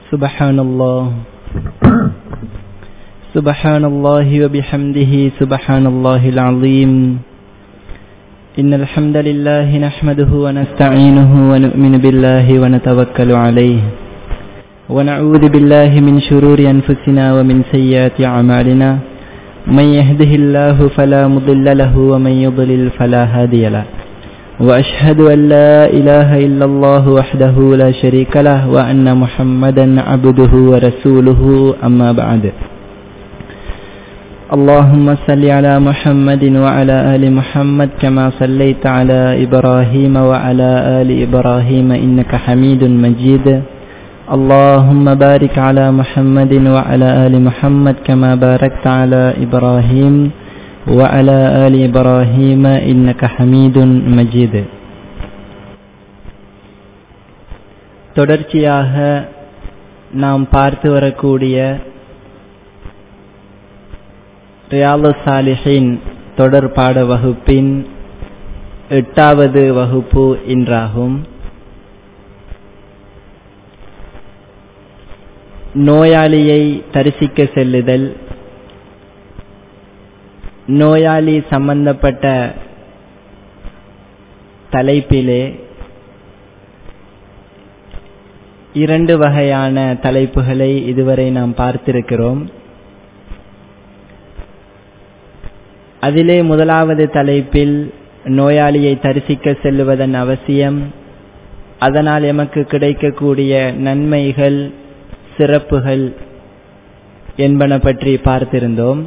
سبحان الله سبحان الله وبحمده سبحان الله العظيم إن الحمد لله نحمده ونستعينه ونؤمن بالله ونتوكل عليه ونعوذ بالله من شرور أنفسنا ومن سيئات أعمالنا من يهده الله فلا مضل له ومن يضلل فلا هادي له وأشهد أن لا إله إلا الله وحده لا شريك له وأن محمدا عبده ورسوله أما بعد اللهم صل على محمد وعلى آل محمد كما صليت على إبراهيم وعلى آل إبراهيم إنك حميد مجيد اللهم بارك على محمد وعلى آل محمد كما باركت على إبراهيم وعلى آل إبراهيم إنك حميد مجيد தொடர்ச்சியாக நாம் பார்த்து வரக்கூடிய ரியாலு சாலிஹின் தொடர் பாட வகுப்பின் எட்டாவது வகுப்பு இன்றாகும் நோயாளியை தரிசிக்க செல்லுதல் நோயாளி சம்பந்தப்பட்ட தலைப்பிலே இரண்டு வகையான தலைப்புகளை இதுவரை நாம் பார்த்திருக்கிறோம் அதிலே முதலாவது தலைப்பில் நோயாளியை தரிசிக்க செல்லுவதன் அவசியம் அதனால் எமக்கு கிடைக்கக்கூடிய நன்மைகள் சிறப்புகள் என்பன பற்றி பார்த்திருந்தோம்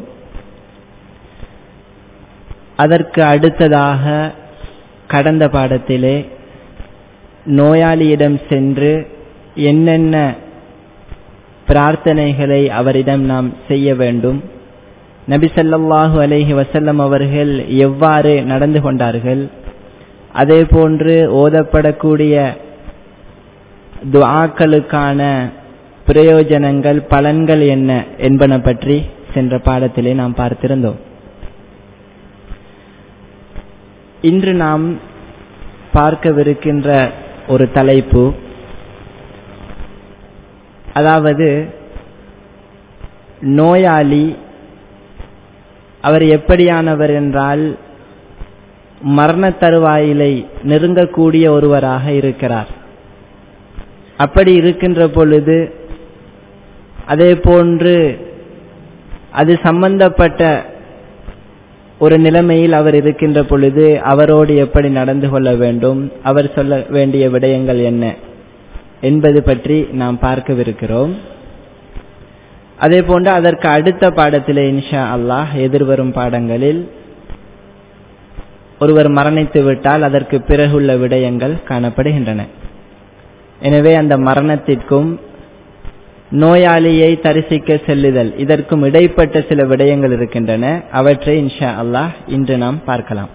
அதற்கு அடுத்ததாக கடந்த பாடத்திலே நோயாளியிடம் சென்று என்னென்ன பிரார்த்தனைகளை அவரிடம் நாம் செய்ய வேண்டும் நபி சல்லாஹு அலைஹி வசல்லம் அவர்கள் எவ்வாறு நடந்து கொண்டார்கள் அதே போன்று ஓதப்படக்கூடிய துஆக்களுக்கான பிரயோஜனங்கள் பலன்கள் என்ன என்பன பற்றி சென்ற பாடத்திலே நாம் பார்த்திருந்தோம் இன்று நாம் பார்க்கவிருக்கின்ற ஒரு தலைப்பு அதாவது நோயாளி அவர் எப்படியானவர் என்றால் மரண தருவாயிலை நெருங்கக்கூடிய ஒருவராக இருக்கிறார் அப்படி இருக்கின்ற பொழுது அதே போன்று அது சம்பந்தப்பட்ட ஒரு நிலைமையில் அவர் இருக்கின்ற பொழுது அவரோடு எப்படி நடந்து கொள்ள வேண்டும் அவர் சொல்ல வேண்டிய விடயங்கள் என்ன என்பது பற்றி நாம் பார்க்கவிருக்கிறோம் அதே போன்று அதற்கு அடுத்த பாடத்திலே இன்ஷா அல்லாஹ் எதிர்வரும் பாடங்களில் ஒருவர் மரணித்து விட்டால் அதற்கு பிறகுள்ள விடயங்கள் காணப்படுகின்றன எனவே அந்த மரணத்திற்கும் நோயாளியை தரிசிக்க செல்லுதல் இதற்கும் இடைப்பட்ட சில விடயங்கள் இருக்கின்றன அவற்றை இன்ஷா அல்லாஹ் இன்று நாம் பார்க்கலாம்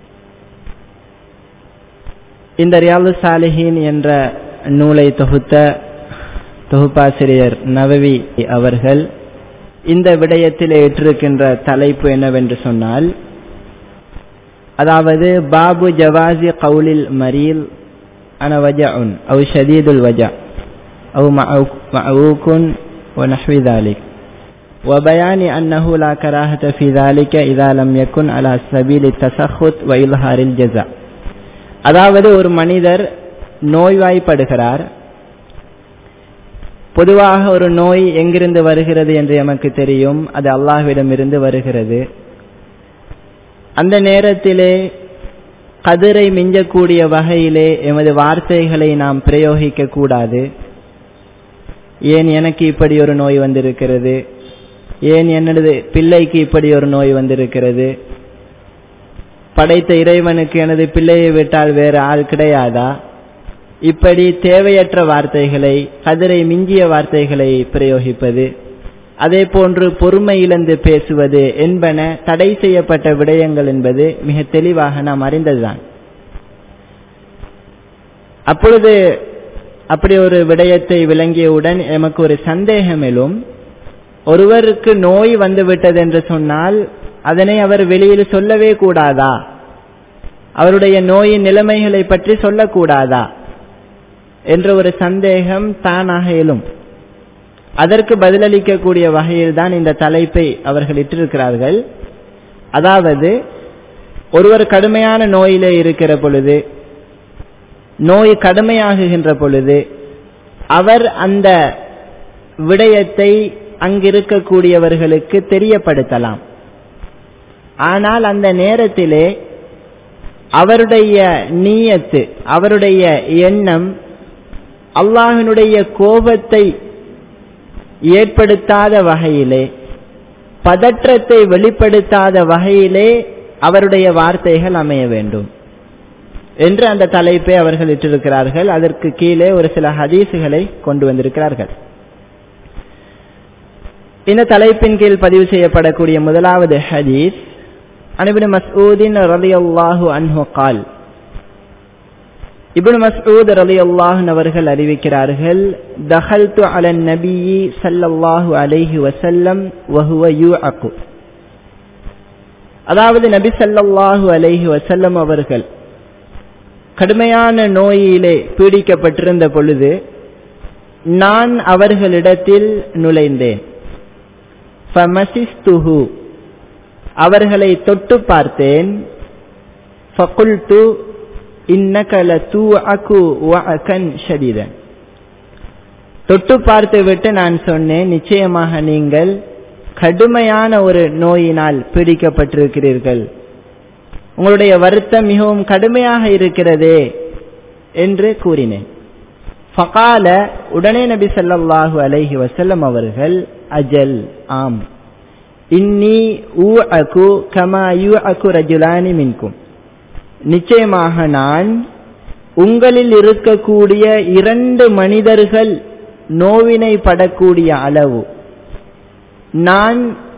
இந்த ரியாலு சாலிஹின் என்ற நூலை தொகுத்த தொகுப்பாசிரியர் நவவி அவர்கள் இந்த விடயத்தில் ஏற்றிருக்கின்ற தலைப்பு என்னவென்று சொன்னால் அதாவது பாபு ஜவாசி கவுலில் மரீல் அன வஜஉன் அவு ஷதீதுல் வஜா أو معوك ونحو ذلك وبيان أنه لا كراهة في ذلك إذا لم يكن على سبيل التسخط وإظهار الجزاء அதாவது ஒரு மனிதர் நோய்வாய்ப்படுகிறார் பொதுவாக ஒரு நோய் எங்கிருந்து வருகிறது என்று எமக்கு தெரியும் அது அல்லாஹ்விடமிருந்து வருகிறது அந்த நேரத்திலே கதிரை மிஞ்சக்கூடிய வகையிலே எமது வார்த்தைகளை நாம் பிரயோகிக்க கூடாது ஏன் எனக்கு இப்படி ஒரு நோய் வந்திருக்கிறது ஏன் என்னது பிள்ளைக்கு இப்படி ஒரு நோய் வந்திருக்கிறது படைத்த இறைவனுக்கு எனது பிள்ளையை விட்டால் வேறு ஆள் கிடையாதா இப்படி தேவையற்ற வார்த்தைகளை கதிரை மிஞ்சிய வார்த்தைகளை பிரயோகிப்பது அதே போன்று பொறுமை இழந்து பேசுவது என்பன தடை செய்யப்பட்ட விடயங்கள் என்பது மிக தெளிவாக நாம் அறிந்ததுதான் அப்பொழுது அப்படி ஒரு விடயத்தை விளங்கியவுடன் எமக்கு ஒரு சந்தேகம் எழும் ஒருவருக்கு நோய் வந்துவிட்டது என்று சொன்னால் அதனை அவர் வெளியில் சொல்லவே கூடாதா அவருடைய நோயின் நிலைமைகளை பற்றி சொல்லக்கூடாதா என்ற ஒரு சந்தேகம் தானாக எழும் அதற்கு பதிலளிக்கக்கூடிய வகையில் தான் இந்த தலைப்பை அவர்கள் இட்டிருக்கிறார்கள் அதாவது ஒருவர் கடுமையான நோயிலே இருக்கிற பொழுது நோய் கடுமையாகுகின்ற பொழுது அவர் அந்த விடயத்தை அங்கிருக்கக்கூடியவர்களுக்கு தெரியப்படுத்தலாம் ஆனால் அந்த நேரத்திலே அவருடைய நீயத்து அவருடைய எண்ணம் அல்லாஹினுடைய கோபத்தை ஏற்படுத்தாத வகையிலே பதற்றத்தை வெளிப்படுத்தாத வகையிலே அவருடைய வார்த்தைகள் அமைய வேண்டும் என்று அந்த தலைப்பை அவர்கள் இட்டிருக்கிறார்கள் அதற்கு கீழே ஒரு சில ஹதீசுகளை கொண்டு வந்திருக்கிறார்கள் இந்த தலைப்பின் கீழ் பதிவு செய்யப்படக்கூடிய முதலாவது ஹதீஸ் அனிபின் மசூதின் ரலி அல்லாஹு அன்ஹு கால் இப்னு மஸ்ஊத் ரலியல்லாஹு அவர்கள் அறிவிக்கிறார்கள் தஹல்து அலன் நபியி ஸல்லல்லாஹு அலைஹி வஸல்லம் வஹுவ யூஅகு அதாவது நபி ஸல்லல்லாஹு அலைஹி வஸல்லம் அவர்கள் கடுமையான நோயிலே பீடிக்கப்பட்டிருந்த பொழுது நான் அவர்களிடத்தில் நுழைந்தேன் ஃபமசிஸ்துஹு அவர்களை தொட்டு பார்த்தேன் ஃபகுல்து இன்னக லதூஅகு வஅகன் ஷதீதன் தொட்டு பார்த்து விட்டு நான் சொன்னேன் நிச்சயமாக நீங்கள் கடுமையான ஒரு நோயினால் பீடிக்கப்பட்டிருக்கிறீர்கள் உங்களுடைய வருத்தம் மிகவும் கடுமையாக இருக்கிறதே என்று கூறினேன் ஃபகால உடனே நபி ஸல்லல்லாஹு அலைஹி வஸல்லம் அவர்கள் அஜல் ஆம் இன்னி ஊஅகு கமா யூஅகு ரஜுலானி மின்கும் நிச்சயமாக நான் உங்களில் இருக்கக்கூடிய இரண்டு மனிதர்கள் நோவினை படக்கூடிய அளவு நான்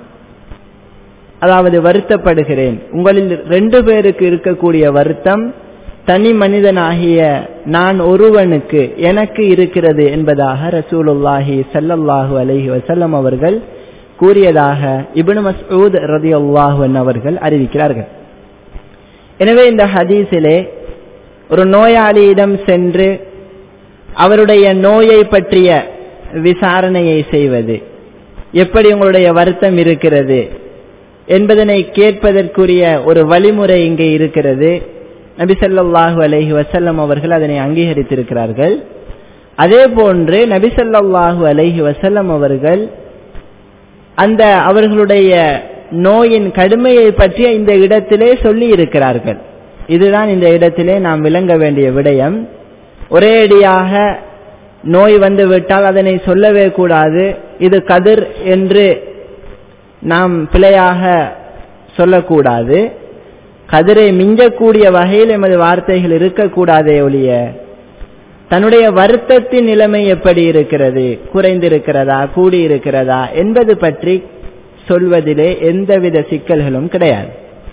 அதாவது வருத்தப்படுகிறேன் உங்களில் ரெண்டு பேருக்கு இருக்கக்கூடிய வருத்தம் தனி மனிதனாகிய நான் ஒருவனுக்கு எனக்கு இருக்கிறது என்பதாக ரசூலுல்லாஹி சல்லல்லாஹு அலைஹி வசல்லம் அவர்கள் கூறியதாக இப்னு மஸ்ஊத் ரதியுல்லாஹு அவர்கள் அறிவிக்கிறார்கள் எனவே இந்த ஹதீஸிலே ஒரு நோயாளியிடம் சென்று அவருடைய நோயை பற்றிய விசாரணையை செய்வது எப்படி உங்களுடைய வருத்தம் இருக்கிறது என்பதனை கேட்பதற்குரிய ஒரு வழிமுறை இங்கே இருக்கிறது நபி ஸல்லல்லாஹு அலைஹி வஸல்லம் அவர்கள் அதனை அங்கீகரித்திருக்கிறார்கள் அதே போன்று நபி ஸல்லல்லாஹு அலைஹி வஸல்லம் அவர்கள் அந்த அவர்களுடைய நோயின் கடுமையை பற்றிய இந்த இடத்திலே சொல்லி இருக்கிறார்கள் இதுதான் இந்த இடத்திலே நாம் விளங்க வேண்டிய விடயம் ஒரேடியாக நோய் வந்து விட்டால் அதனை சொல்லவே கூடாது இது கதிர் என்று நாம் பிழையாக சொல்லக்கூடாது கதிரை மிஞ்சக்கூடிய வகையில் எமது வார்த்தைகள் இருக்கக்கூடாதே ஒழிய தன்னுடைய வருத்தத்தின் நிலைமை எப்படி இருக்கிறது குறைந்திருக்கிறதா கூடியிருக்கிறதா என்பது பற்றி சொல்வதிலே எந்தவித சிக்கல்களும் கிடையாது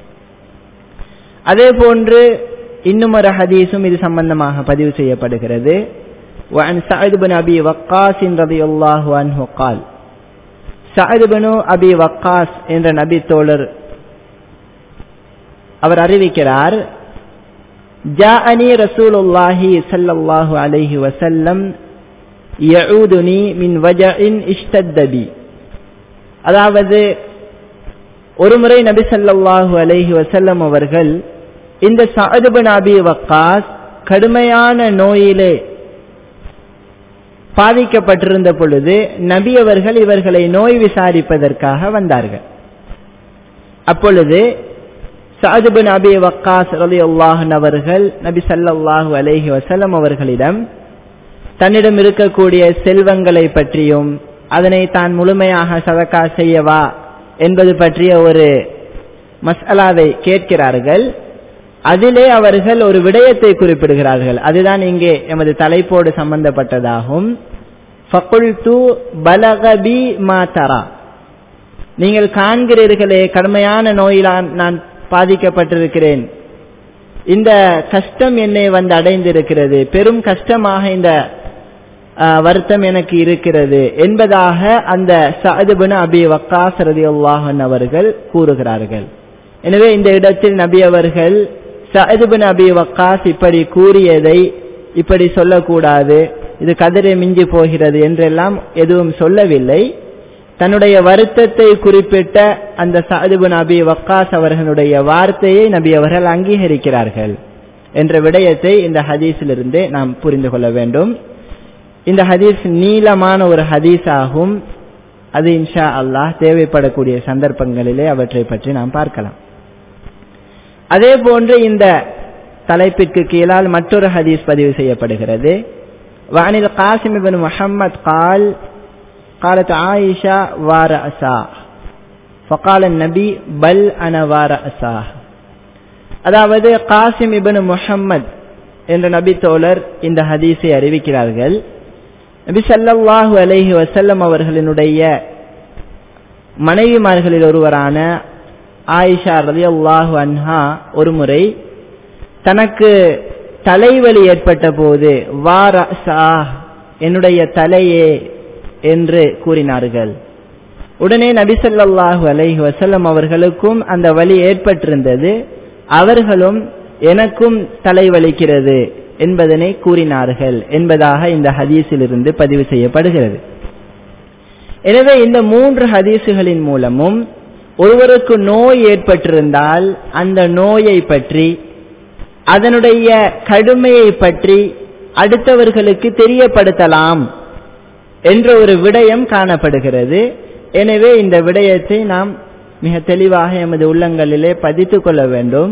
அதே போன்று இன்னும் ஒரு ஹதீஸும் இது சம்பந்தமாக பதிவு செய்யப்படுகிறது وعن سعد بن أبي وقاص رضي الله عنه قال سعد بن أبي وقاص என்ற நபி தோழர் அவர் அறிவிக்கிறார் جاءني رسول الله صلى الله عليه وسلم يعودني من وجع اشتد بي அதாவது ஒருமுறை நபி ஸல்லல்லாஹு அலைஹி வஸல்லம் அவர்கள் இந்த சஅத் பின் அபி வக்காஸ் கடுமையான நோயிலே பாதிக்கப்பட்டிருந்த பொழுது நபி அவர்கள் இவர்களை நோய் விசாரிப்பதற்காக வந்தார்கள் அப்பொழுது சஅத் பின் அபி வக்காஸ் ரலியல்லாஹு அவர்கள் நபி ஸல்லல்லாஹு அலைஹி வஸல்லம் அவர்களிடம் தன்னிடம் இருக்கக்கூடிய செல்வங்களை பற்றியும் அதனை தான் முழுமையாக சதக்கா செய்யவா என்பது பற்றிய ஒரு மசாலாவை கேட்கிறார்கள் அதிலே அவர்கள் ஒரு விடயத்தை குறிப்பிடுகிறார்கள் அதுதான் இங்கே எமது தலைப்போடு சம்பந்தப்பட்டதாகும் ஃபகுல்து பலகபி மா தரா நீங்கள் காண்கிறீர்களே கடுமையான நோயிலான் நான் பாதிக்கப்பட்டிருக்கிறேன் இந்த கஷ்டம் என்னை வந்து அடைந்திருக்கிறது பெரும் கஷ்டமாக இந்த வருத்தம் எனக்கு இருக்கிறது என்பதாக அந்த சஅதுபின் அபி வக்காஸ் ரதியுல்லாஹன் அவர்கள் கூறுகிறார்கள் எனவே இந்த இடத்தில் நபி அவர்கள் சஅதுபின் அபி வக்காஸ் இப்படி கூறியதை இப்படி சொல்லக்கூடாது இது கதிரை மிஞ்சி போகிறது என்றெல்லாம் எதுவும் சொல்லவில்லை தன்னுடைய வருத்தத்தை குறிப்பிட்ட அந்த சாதுபு நபி வக்காஸ் அவர்களுடைய வார்த்தையை நபி அவர்கள் அங்கீகரிக்கிறார்கள் என்ற விடயத்தை இந்த ஹதீஸிலிருந்து நாம் புரிந்து கொள்ள வேண்டும் இந்த ஹதீஸ் நீளமான ஒரு ஹதீஸ் ஆகும் அது இன்ஷா அல்லாஹ் தேவைப்படக்கூடிய சந்தர்ப்பங்களிலே அவற்றை பற்றி நாம் பார்க்கலாம் அதே போன்று இந்த தலைப்பிற்கு கீழால் மற்றொரு ஹதீஸ் பதிவு செய்யப்படுகிறது வானில் காசிம் இபின் முஹம்மத் கால் قالت عائشة وارأسا فقال النبي بل أنا وارأسا அதாவது காசிம் இபின் முஹம்மத் என்ற நபி தோழர் இந்த ஹதீஸை அறிவிக்கிறார்கள் நபி சல்லல்லாஹு அலைஹி வசல்லம் அவர்களினுடைய மனைவிமார்களில் ஒருவரான ஆயிஷா ரதி அல்லாஹு அன்ஹா ஒரு முறை தனக்கு தலைவலி ஏற்பட்ட போது வாரசா என்னுடைய தலையே என்று கூறினார்கள் உடனே நபிசல்லாஹு அலைஹி வசல்லம் அவர்களுக்கும் அந்த வலி ஏற்பட்டிருந்தது அவர்களும் எனக்கும் தலைவலிக்கிறது என்பதனை கூறினார்கள் என்பதாக இந்த ஹதீஸிலிருந்து பதிவு செய்யப்படுகிறது எனவே இந்த மூன்று ஹதீஸுகளின் மூலமும் ஒருவருக்கு நோய் ஏற்பட்டிருந்தால் அந்த நோயை பற்றி அதனுடைய கடுமையை பற்றி அடுத்தவர்களுக்கு தெரியப்படுத்தலாம் என்ற ஒரு விடயம் காணப்படுகிறது எனவே இந்த விடயத்தை நாம் மிக தெளிவாக எமது உள்ளங்களிலே பதித்து கொள்ள வேண்டும்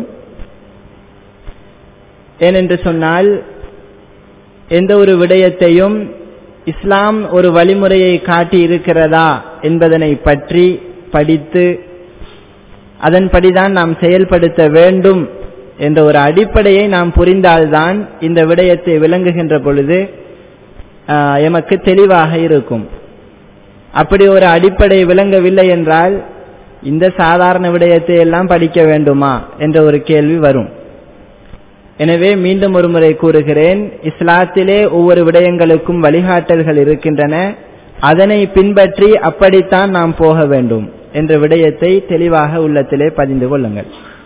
ஏனென்று சொன்னால் எந்த ஒரு விடயத்தையும் இஸ்லாம் ஒரு வழிமுறையை காட்டி இருக்கிறதா என்பதனை பற்றி படித்து அதன்படிதான் நாம் செயல்படுத்த வேண்டும் என்ற ஒரு அடிப்படையை நாம் புரிந்தால்தான் இந்த விடயத்தை விளங்குகின்ற பொழுது எமக்கு தெளிவாக இருக்கும் அப்படி ஒரு அடிப்படை விளங்கவில்லை என்றால் இந்த சாதாரண விடயத்தை எல்லாம் படிக்க வேண்டுமா என்ற ஒரு கேள்வி வரும் எனவே மீண்டும் ஒரு முறை கூறுகிறேன் இஸ்லாத்திலே ஒவ்வொரு விடயங்களுக்கும் வழிகாட்டல்கள் இருக்கின்றன அதனை பின்பற்றி அப்படித்தான் நாம் போக வேண்டும் என்ற விடயத்தை தெளிவாக உள்ளத்திலே பதிந்து கொள்ளுங்கள்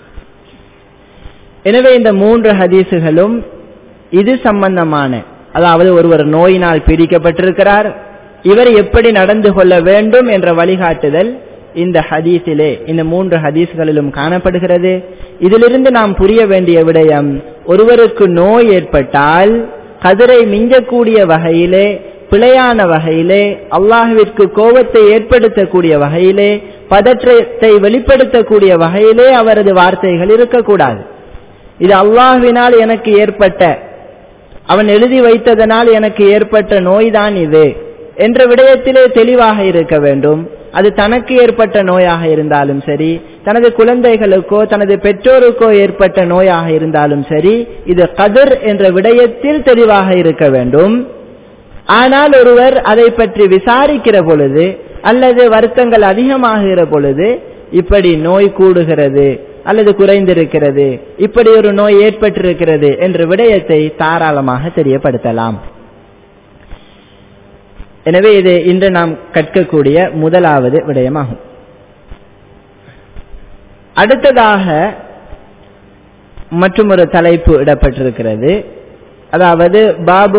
எனவே இந்த மூன்று ஹதீசுகளும் இது சம்பந்தமான அதாவது ஒருவர் நோயினால் பீடிக்கப்பட்டிருக்கிறார் இவர் எப்படி நடந்து கொள்ள வேண்டும் என்ற வழிகாட்டுதல் இந்த ஹதீஸிலே இந்த மூன்று ஹதீஸ்களிலும் காணப்படுகிறது இதிலிருந்து நாம் புரிய வேண்டிய விடயம் ஒருவருக்கு நோய் ஏற்பட்டால் கதிரை மிஞ்சக்கூடிய வகையிலே பிழையான வகையிலே அல்லாஹுவிற்கு கோபத்தை ஏற்படுத்தக்கூடிய வகையிலே பதற்றத்தை வெளிப்படுத்தக்கூடிய வகையிலே அவரது வார்த்தைகள் இருக்கக்கூடாது இது அல்லாஹுவினால் எனக்கு ஏற்பட்ட அவன் எழுதி வைத்ததனால் எனக்கு ஏற்பட்ட நோய்தான் இது என்ற விடயத்திலே தெளிவாக இருக்க வேண்டும் அது தனக்கு ஏற்பட்ட நோயாக இருந்தாலும் சரி தனது குழந்தைகளுக்கோ தனது பெற்றோருக்கோ ஏற்பட்ட நோயாக இருந்தாலும் சரி இது கதிர் என்ற விடயத்தில் தெளிவாக இருக்க வேண்டும் ஆனால் ஒருவர் அதை பற்றி விசாரிக்கிற பொழுது அல்லது வருத்தங்கள் அதிகமாகிற பொழுது இப்படி நோய் கூடுகிறது அல்லது குறைந்திருக்கிறது இப்படி ஒரு நோய் ஏற்பட்டிருக்கிறது என்ற விடயத்தை தாராளமாக தெரியப்படுத்தலாம் எனவே இது இன்று நாம் கற்கக்கூடிய முதலாவது விடயமாகும் அடுத்ததாக மற்றும் ஒரு தலைப்பு இடப்பட்டிருக்கிறது அதாவது பாபு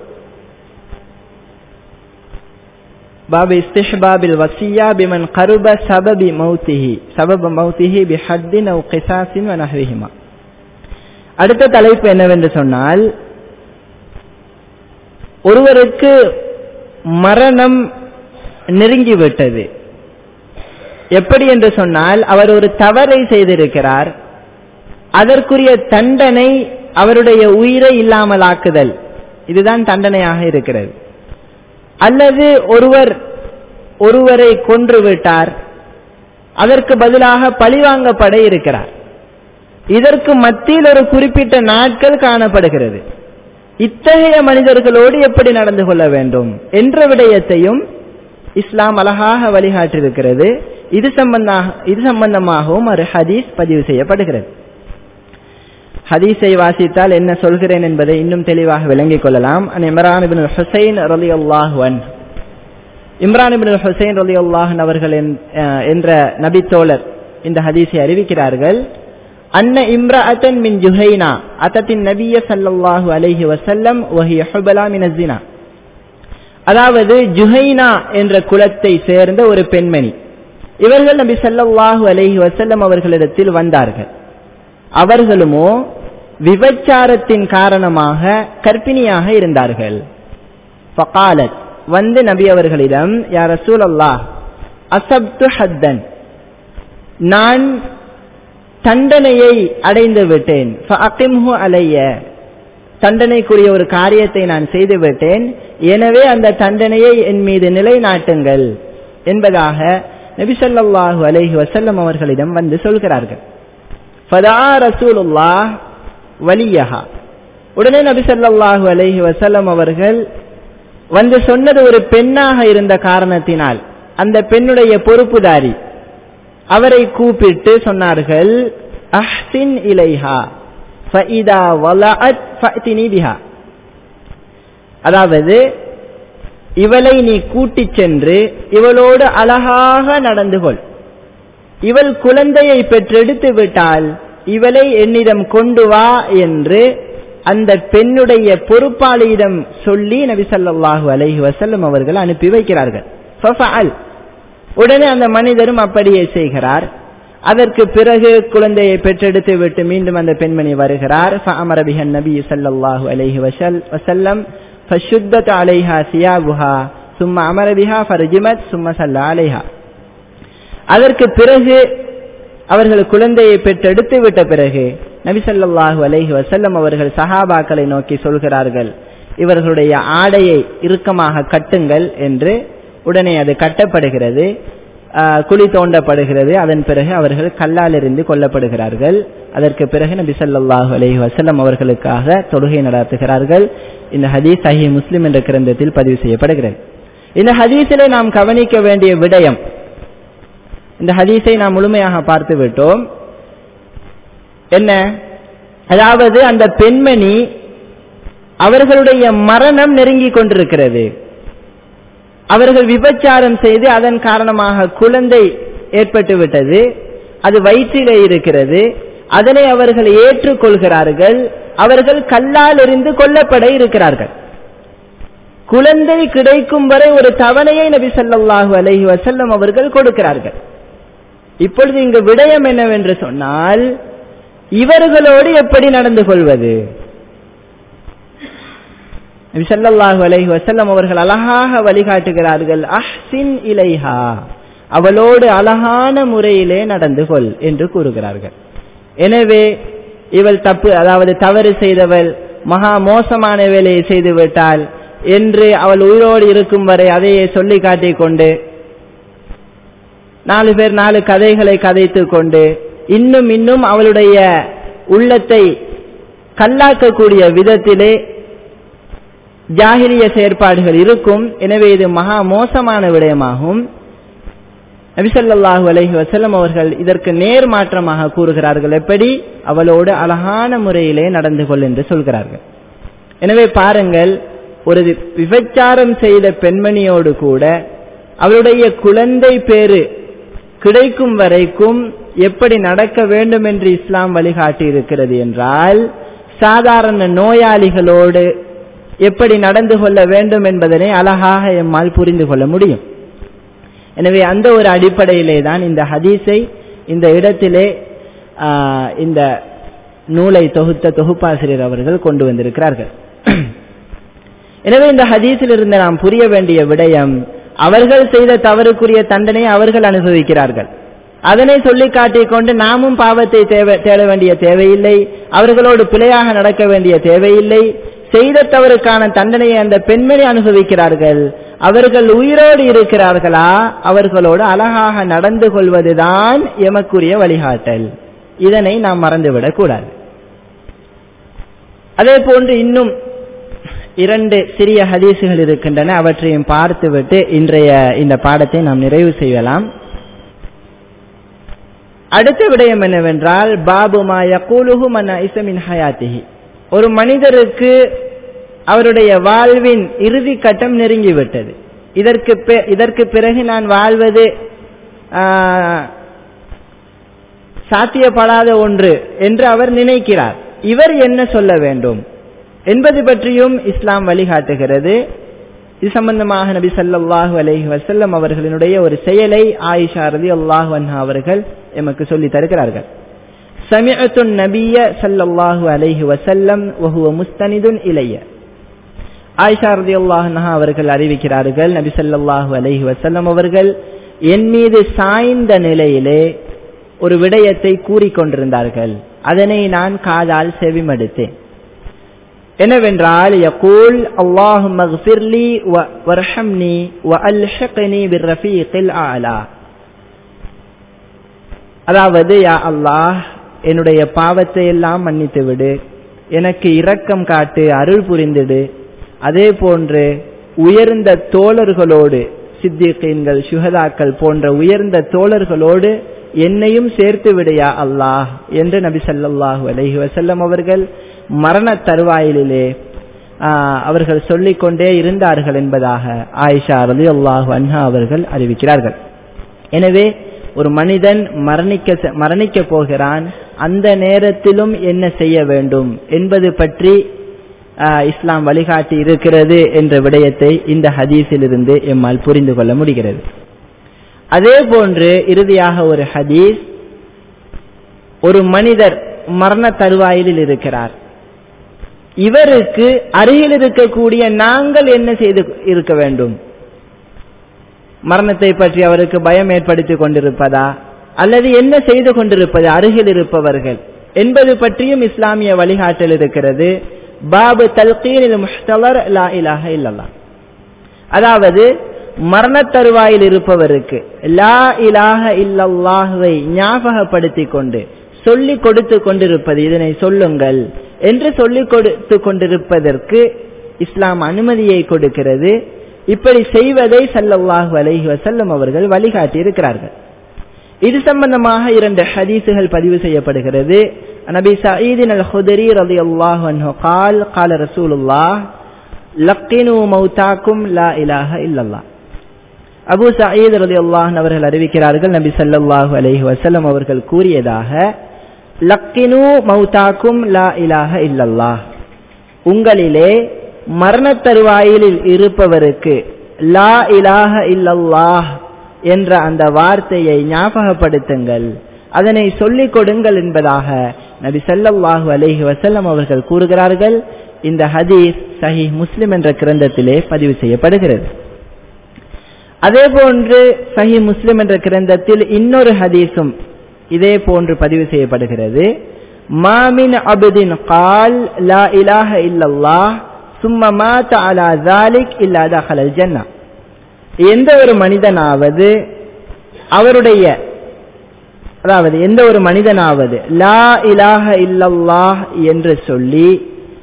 பாபு இஸ்திஷ்பாபில் வசியா பிமன் கருப சபபி மௌத்திஹி சபப மௌத்திஹி பி ஹத்தின் அவு கிசாசின் வனஹ்விஹிமா அடுத்த தலைப்பு என்னவென்று சொன்னால் ஒருவருக்கு மரணம் நெருங்கிவிட்டது எப்படி என்று சொன்னால் அவர் ஒரு தவறை செய்திருக்கிறார் அதற்குரிய தண்டனை அவருடைய உயிரை இல்லாமலாக்குதல் இதுதான் தண்டனையாக இருக்கிறது அல்லது ஒருவர் ஒருவரை கொன்று விட்டார் அதற்கு பதிலாக பழிவாங்கப்பட இருக்கிறார் இதற்கு மத்தியில் ஒரு குறிப்பிட்ட நாட்கள் காணப்படுகிறது இத்தகைய மனிதர்களோடு எப்படி நடந்து கொள்ள வேண்டும் என்ற விடயத்தையும் இஸ்லாம் அழகாக வழிகாட்டிருக்கிறது இது சம்பந்தாக இது சம்பந்தமாகவும் ஒரு ஹதீஸ் பதிவு செய்யப்படுகிறது ஹதீஸை வாசித்தால் என்ன சொல்கிறேன் என்பதை இன்னும் தெளிவாக விளங்கிக் கொள்ளலாம் இம்ரான் இபின் ஹுசைன் ரலி அல்லாஹுவன் இம்ரான் இபின் ஹுசைன் ரலி அல்லாஹன் அவர்கள் என்ற நபி தோழர் இந்த ஹதீஸை அறிவிக்கிறார்கள் அன்ன இம்ரஅத்தன் மின் ஜுஹைனா அத்தத்தின் நபிய சல்லல்லாஹு அலைஹி வசல்லம் வஹிய ஹுபலா மின் அஸ்ஸினா அதாவது ஜுஹைனா என்ற குலத்தை சேர்ந்த ஒரு பெண்மணி இவர்கள் நபி ஸல்லல்லாஹு அலைஹி வஸல்லம் அவர்களிடத்தில் வந்தார்கள் அவர்களுமோ விபச்சாரத்தின் காரணமாக கர்ப்பிணியாக இருந்தார்கள் ஃபகாலத் வந்து நபி அவர்களிடம் யா ரசூலல்லாஹ் அசப்து ஹத்தன் நான் தண்டனையை அடைந்து விட்டேன் ஃபஅகிம்ஹு அலைய தண்டனைக்குரிய ஒரு காரியத்தை நான் செய்து விட்டேன் எனவே அந்த தண்டனையை என் மீது நிலைநாட்டுங்கள் என்பதாக நபி ஸல்லல்லாஹு அலைஹி வஸல்லம் அவர்களிடம் வந்து சொல்கிறார்கள் ஃபதா ரசூலுல்லாஹ் வலியஹா உடனே நபி ஸல்லல்லாஹு அலைஹி வஸல்லம் அவர்கள் வந்து சொன்னது ஒரு பெண்ணாக இருந்த காரணத்தினால் அந்த பெண்ணுடைய பொறுப்புதாரி அவரை கூப்பிட்டு சொன்னார்கள் அஹ்சின் இலைஹா ஃபஇதா வலஅத் ஃபஅத்தினி பிஹா அதாவது இவளை நீ கூட்டிச் சென்று இவளோடு அழகாக நடந்து கொள் இவள் குழந்தையை பெற்றெடுத்து விட்டால் இவளை என்னிடம் கொண்டு வா என்று அந்த பெண்ணுடைய பொறுப்பாளியிடம் சொல்லி நபி ஸல்லல்லாஹு அலைஹி வஸல்லம் அவர்கள் அனுப்பி வைக்கிறார்கள் ஃபஃபஅல் உடனே அந்த மனிதரும் அப்படியே செய்கிறார் அதற்கு பிறகு குழந்தையை பெற்றெடுத்து விட்டு மீண்டும் அந்த பெண்மணி வருகிறார் فأمر بها النبي صلى الله عليه وسلم فشدت عليها ثيابها ثم أمر بها فرجمت ثم صلى عليها அதற்கு பிறகு அவர்கள் குழந்தையை பெற்றெடுத்து விட்ட பிறகு நபி ஸல்லல்லாஹு அலைஹி வஸல்லம் அவர்கள் சஹாபாக்களை நோக்கி சொல்கிறார்கள் இவர்களுடைய ஆடையை இறுக்கமாக கட்டுங்கள் என்று உடனே அது கட்டப்படுகிறது குழி தோண்டப்படுகிறது அதன் பிறகு அவர்கள் கல்லால் இருந்து கொல்லப்படுகிறார்கள் அதற்கு பிறகு நபி ஸல்லல்லாஹு அலைஹி வஸல்லம் அவர்களுக்காக தொழுகை நடத்துகிறார்கள் இந்த ஹதீஸ் சஹி முஸ்லிம் என்ற கிரந்தத்தில் பதிவு செய்யப்படுகிறது இந்த ஹதீஸிலே நாம் கவனிக்க வேண்டிய விடயம் இந்த ஹதீஸை நாம் முழுமையாக பார்த்து விட்டோம் என்ன அதாவது அந்த பெண்மணி அவர்களுடைய மரணம் நெருங்கி கொண்டிருக்கிறது அவர்கள் விபச்சாரம் செய்து அதன் காரணமாக குழந்தை ஏற்பட்டு விட்டது அது வயிற்றிலே இருக்கிறது அதனை அவர்கள் ஏற்றுக்கொள்கிறார்கள் அவர்கள் கல்லால் இருந்து கொல்லப்பட இருக்கிறார்கள் குழந்தை கிடைக்கும் வரை ஒரு தவணையை நபி ஸல்லல்லாஹு அலைஹி வஸல்லம் அவர்கள் கொடுக்கிறார்கள் இப்பொழுது இங்கு விடயம் என்னவென்று சொன்னால் இவர்களோடு எப்படி நடந்து கொள்வது நபி ஸல்லல்லாஹு அலைஹி வஸல்லம் அவர்கள் அழகாக வழிகாட்டுகிறார்கள் அஹ்சின் இலைஹா அவளோடு அழகான முறையிலே நடந்து கொள் என்று கூறுகிறார்கள் எனவே இவள் தப்பு அதாவது தவறு செய்தவள் மகா மோசமான வேலையை செய்து விட்டால் என்று அவள் உயிரோடு இருக்கும் வரை அதையே சொல்லி காட்டிக் கொண்டு நாலு பேர் நாலு கதைகளை கதைத்து கொண்டு இன்னும் இன்னும் அவளுடைய உள்ளத்தை கல்லாக்கக்கூடிய விதத்திலே ஜாகிரிய செயற்பாடுகள் இருக்கும் எனவே இது மகா மோசமான விடயமாகும் நபிசல்லாஹு அலஹி வசல்லம் அவர்கள் இதற்கு நேர் மாற்றமாக கூறுகிறார்கள் எப்படி அவளோடு அழகான முறையிலே நடந்து கொள் என்று சொல்கிறார்கள் எனவே பாருங்கள் ஒரு விபச்சாரம் செய்த பெண்மணியோடு கூட அவளுடைய குழந்தை பேரு கிடைக்கும் வரைக்கும் எப்படி நடக்க வேண்டும் என்று இஸ்லாம் வழிகாட்டி இருக்கிறது என்றால் சாதாரண நோயாளிகளோடு எப்படி நடந்து கொள்ள வேண்டும் என்பதனை அழகாக எம்மால் புரிந்து கொள்ள முடியும் எனவே அந்த ஒரு அடிப்படையிலே தான் இந்த ஹதீஸை இந்த இடத்திலே இந்த நூலை தொகுத்த தொகுப்பாசிரியர் அவர்கள் கொண்டு வந்திருக்கிறார்கள் எனவே இந்த ஹதீஸில் இருந்து நாம் புரிய வேண்டிய விடயம் அவர்கள் செய்த தவறுக்குரிய தண்டனை அவர்கள் அனுபவிக்கிறார்கள் அதனை சொல்லி காட்டிக் கொண்டு நாமும் பாவத்தை தேவை தேட வேண்டிய தேவையில்லை அவர்களோடு பிழையாக நடக்க வேண்டிய தேவையில்லை செய்த தவறுக்கான தண்டனையை அந்த பெண்மணி அனுபவிக்கிறார்கள் அவர்கள் உயிரோடு இருக்கிறார்களா அவர்களோடு அழகாக நடந்து கொள்வதுதான் எமக்குரிய வழிகாட்டல் இதனை நாம் மறந்துவிடக் கூடாது அதே போன்று இன்னும் இரண்டு சிறிய ஹதீசுகள் இருக்கின்றன அவற்றையும் பார்த்துவிட்டு இன்றைய இந்த பாடத்தை நாம் நிறைவு செய்யலாம் அடுத்த விடயம் என்னவென்றால் பாபு மாய கூலுகு மன இசமின் ஹயாத்திஹி ஒரு மனிதருக்கு அவருடைய வாழ்வின் இறுதி கட்டம் நெருங்கிவிட்டது இதற்கு இதற்கு பிறகு நான் வாழ்வது சாத்தியப்படாத ஒன்று என்று அவர் நினைக்கிறார் இவர் என்ன சொல்ல வேண்டும் என்பது பற்றியும் இஸ்லாம் வழிகாட்டுகிறது இது சம்பந்தமாக நபி சல்லாஹூ அலஹி வசல்லம் அவர்களினுடைய ஒரு செயலை ஆயிஷா ரதி அல்லாஹு அன்ஹா அவர்கள் எமக்கு சொல்லி தருகிறார்கள் சமிஅத்து நபிய சல்லல்லாஹு அலைஹி வசல்லம் வஹுவ முஸ்தனிதுன் இலைய ஆயிஷா ரதி அல்லாஹா அவர்கள் அறிவிக்கிறார்கள் நபி சல்லாஹூ அலைஹி வசல்லம் அவர்கள் என் மீது சாய்ந்த நிலையிலே ஒரு விடயத்தை கூறிக்கொண்டிருந்தார்கள் அதனை நான் காதால் செவிமடுத்தேன் என்னவென்றால் யகூல் அல்லாஹும் மக்ஃபிர்லி வர்ஹம்னி வ அல்ஹிக்னி பிர்ரஃபீகில் ஆலா அதாவது யா அல்லாஹ் என்னுடைய பாவத்தை எல்லாம் மன்னித்து விடு எனக்கு இரக்கம் காட்டு அருள் புரிந்திடு அதே போன்று உயர்ந்த தோழர்களோடு சித்திகீன்கள் சுகதாக்கள் போன்ற உயர்ந்த தோழர்களோடு என்னையும் சேர்த்து விடையா அல்லாஹ் என்று நபி சல்லாஹூ அலஹி வசல்லம் அவர்கள் மரண தருவாயிலே அவர்கள் சொல்லிக் கொண்டே இருந்தார்கள் என்பதாக ஆயிஷா அலி அல்லாஹு அன்ஹா அவர்கள் அறிவிக்கிறார்கள் எனவே ஒரு மனிதன் மரணிக்க மரணிக்க போகிறான் அந்த நேரத்திலும் என்ன செய்ய வேண்டும் என்பது பற்றி இஸ்லாம் வழிகாட்டி இருக்கிறது என்ற விடயத்தை இந்த ஹதீஸிலிருந்து எம்மால் புரிந்து கொள்ள முடிகிறது அதே போன்று இறுதியாக ஒரு ஹதீஸ் ஒரு மனிதர் மரண தருவாயிலில் இருக்கிறார் இவருக்கு அருகில் இருக்கக்கூடிய நாங்கள் என்ன செய்து இருக்க வேண்டும் மரணத்தை பற்றி அவருக்கு பயம் ஏற்படுத்திக் கொண்டிருப்பதா அல்லது என்ன செய்து கொண்டிருப்பது அருகில் இருப்பவர்கள் என்பது பற்றியும் இஸ்லாமிய வழிகாட்டல் இருக்கிறது பாபு தல்கீனில் முஹ்தலர் லா இலாஹ இல்லல்லா அதாவது மரண தருவாயில் இருப்பவருக்கு லா இலாஹ இல்லல்லாஹுவை ஞாபகப்படுத்தி கொண்டு சொல்லி கொடுத்து கொண்டிருப்பது இதனை சொல்லுங்கள் என்று சொல்லிக் கொடுத்து கொண்டிருப்பதற்கு இஸ்லாம் அனுமதியை கொடுக்கிறது இப்படி செய்வதை சல்லல்லாஹு அலைஹி வசல்லம் அவர்கள் வழிகாட்டி இருக்கிறார்கள் இது சம்பந்தமாக இரண்டு ஹதீசுகள் பதிவு செய்யப்படுகிறது நபி சயீதின் அல் ஹுதரி ரதி அல்லாஹ் அன்ஹு கால் கால ரசூலுல்லாஹ் லக்கினு மௌதாக்கும் லா இலாஹ இல்லல்லா அபு சயீத் ரதி அல்லாஹ் அவர்கள் அறிவிக்கிறார்கள் நபி சல்லல்லாஹு அலைஹி வசல்லம் அவர்கள் கூறியதாக லக்கினு மௌதாக்கும் லா இலாஹ இல்லல்லாஹ் உங்களிலே மரண தருவாயிலில் இருப்பவருக்கு லா இலாஹ இல்லல்லாஹ் என்ற அந்த வார்த்தையை ஞாபகப்படுத்துங்கள் அதனை சொல்லிக் கொடுங்கள் என்பதாக நபி சல்லல்லாஹு அலைஹி வசல்லம் அவர்கள் கூறுகிறார்கள் இந்த ஹதீஸ் சஹி முஸ்லிம் என்ற கிரந்தத்திலே பதிவு செய்யப்படுகிறது அதே போன்று சஹி முஸ்லிம் என்ற கிரந்தத்தில் இன்னொரு ஹதீஸும் இதே போன்று பதிவு செய்யப்படுகிறது மாமின் அபுதின் கால் லா இலாஹ இல்லல்லாஹ் சும்ம மாத அலா ஜாலிக் இல்லா தஹலல் ஜன்னா எந்த ஒரு மனிதனாவது அவருடைய அதாவது எந்த ஒரு மனிதனாவது லா இலாஹ இல்லல்லாஹ் என்று சொல்லி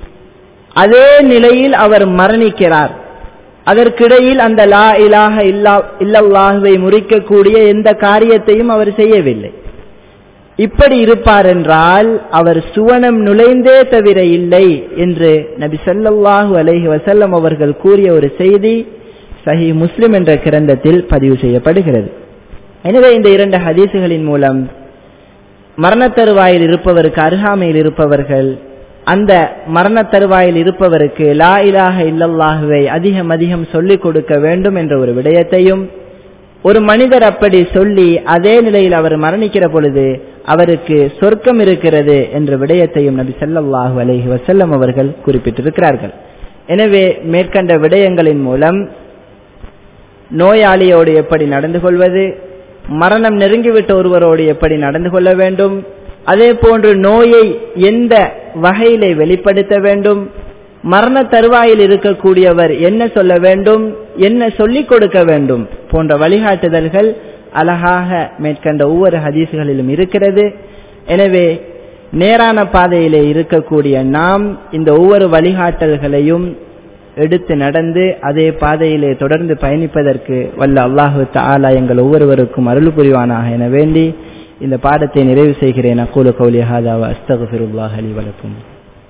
அதே நிலையில் அவர் மரணிக்கிறார் அதற்கிடையில் அந்த லா இலாஹ இல்லா இல்லல்லாஹுவை முறிக்கக்கூடிய எந்த காரியத்தையும் அவர் செய்யவில்லை இப்படி இருப்பார் என்றால் அவர் சுவனம் நுழைந்தே தவிர இல்லை என்று நபி சல்லல்லாஹு அலைஹி வசல்லம் அவர்கள் கூறிய ஒரு செய்தி சஹி முஸ்லிம் என்ற கிரந்தத்தில் பதிவு செய்யப்படுகிறது எனவே இந்த இரண்டு ஹதீசுகளின் மூலம் மரண தருவாயில் இருப்பவருக்கு அருகாமையில் இருப்பவர்கள் அந்த மரண தருவாயில் இருப்பவருக்கு லா இலாஹ இல்லல்லாஹுவை அதிகம் அதிகம் சொல்லிக் கொடுக்க வேண்டும் என்ற ஒரு விடயத்தையும் ஒரு மனிதர் அப்படி சொல்லி அதே நிலையில் அவர் மரணிக்கிற பொழுது அவருக்கு சொர்க்கம் இருக்கிறது என்ற விடயத்தையும் நபி சல்லல்லாஹு அலைஹி வசல்லம் அவர்கள் குறிப்பிட்டிருக்கிறார்கள் எனவே மேற்கண்ட விடயங்களின் மூலம் நோயாளியோடு எப்படி நடந்து கொள்வது மரணம் நெருங்கிவிட்ட ஒருவரோடு எப்படி நடந்து கொள்ள வேண்டும் அதே போன்று நோயை எந்த வகையிலே வெளிப்படுத்த வேண்டும் மரண தருவாயில் இருக்கக்கூடியவர் என்ன சொல்ல வேண்டும் என்ன சொல்லிக் கொடுக்க வேண்டும் போன்ற வழிகாட்டுதல்கள் அழகாக மேற்கண்ட ஒவ்வொரு ஹதீசுகளிலும் இருக்கிறது எனவே நேரான பாதையிலே இருக்கக்கூடிய நாம் இந்த ஒவ்வொரு வழிகாட்டல்களையும் எடுத்து நடந்து அதே பாதையிலே தொடர்ந்து பயணிப்பதற்கு வல்ல அல்லாஹு தாலா எங்கள் ஒவ்வொருவருக்கும் அருள் புரிவானாக என வேண்டி இந்த பாடத்தை நிறைவு செய்கிறேன் அக்கூல கௌலி ஹாதாவ அஸ்தகுஃபிருல்லாஹ் அலி வலக்கும்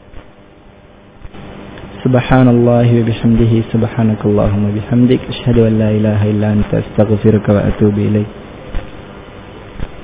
سبحان الله وبحمده سبحانك اللهم وبحمدك أشهد أن لا إله إلا أنت أستغفرك وأتوب إليك